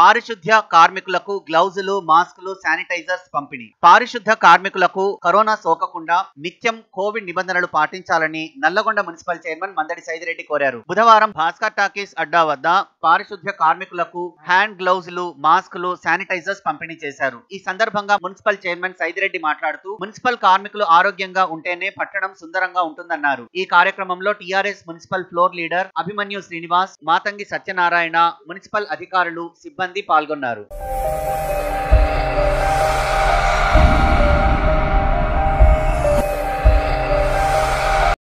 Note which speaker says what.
Speaker 1: పారిశుద్ధ్య కార్మికులకు గ్లౌజులు మాస్కులు శానిటైజర్స్ పంపిణీ పారిశుద్ధ్య కార్మికులకు కరోనా సోకకుండా నిత్యం కోవిడ్ నిబంధనలు పాటించాలని నల్లగొండ మున్సిపల్ చైర్మన్ మందడి సైదిరెడ్డి కోరారు బుధవారం భాస్కర్ టాకీస్ అడ్డా వద్ద పారిశుద్ధ్య కార్మికులకు హ్యాండ్ గ్లౌజులు మాస్కులు శానిటైజర్స్ పంపిణీ చేశారు ఈ సందర్భంగా మున్సిపల్ చైర్మన్ సైదిరెడ్డి మాట్లాడుతూ మున్సిపల్ కార్మికులు ఆరోగ్యంగా ఉంటేనే పట్టణం సుందరంగా ఉంటుందన్నారు ఈ కార్యక్రమంలో TRS municipal floor leader Abhimanyu Srinivas Matangi Satyanarayana municipal అధికారులు సిబ్బంది పాల్గొన్నారు